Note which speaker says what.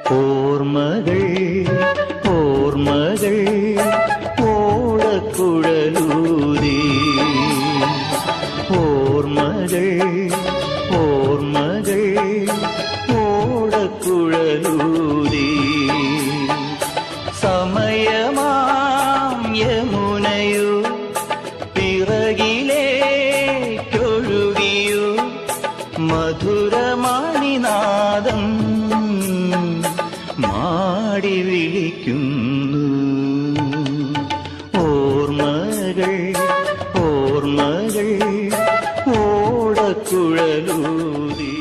Speaker 1: ഓർമ്മകൾ ഓർമ്മകൾ ഓടക്കുഴലൂരി ഓർമ്മകൾ ഓർമ്മകൾ ഓടക്കുഴലൂരി സമയമാം യമുനയോ പിറകിലേക്കൊഴുകിയോ മധുരമാണിനാദം മാടി വിളിക്കുന്നു ഓർമ്മകൾ ഓർമ്മകൾ ഓടക്കുഴലൂതി